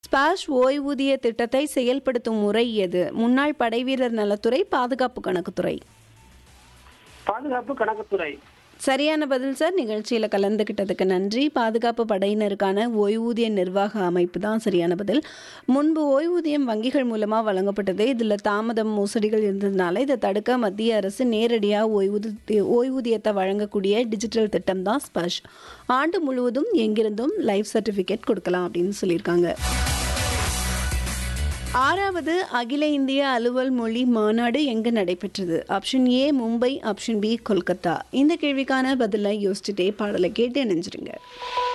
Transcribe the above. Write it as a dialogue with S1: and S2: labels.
S1: ஸ்பாஷ் ஓய்வூதிய திட்டத்தை செயல்படுத்தும் முறை எது முன்னாள் படைவீரர் நலத்துறை பாதுகாப்பு கணக்குத்துறை
S2: பாதுகாப்பு கணக்குத்துறை
S1: சரியான பதில் சார் நிகழ்ச்சியில் கலந்துக்கிட்டதுக்கு நன்றி பாதுகாப்பு படையினருக்கான ஓய்வூதிய நிர்வாக அமைப்பு தான் சரியான பதில் முன்பு ஓய்வூதியம் வங்கிகள் மூலமாக வழங்கப்பட்டது இதில் தாமதம் மோசடிகள் இருந்ததுனால இதை தடுக்க மத்திய அரசு நேரடியாக ஓய்வூதிய ஓய்வூதியத்தை வழங்கக்கூடிய டிஜிட்டல் திட்டம் தான் ஸ்பஷ் ஆண்டு முழுவதும் எங்கிருந்தும் லைஃப் சர்டிஃபிகேட் கொடுக்கலாம் அப்படின்னு சொல்லியிருக்காங்க ஆறாவது அகில இந்திய அலுவல் மொழி மாநாடு எங்கு நடைபெற்றது option A Mumbai option B Kolkata இந்த கேள்விக்கான பதிலை யோசிச்சுட்டே பாடலை கேட்டு நினைஞ்சிருங்க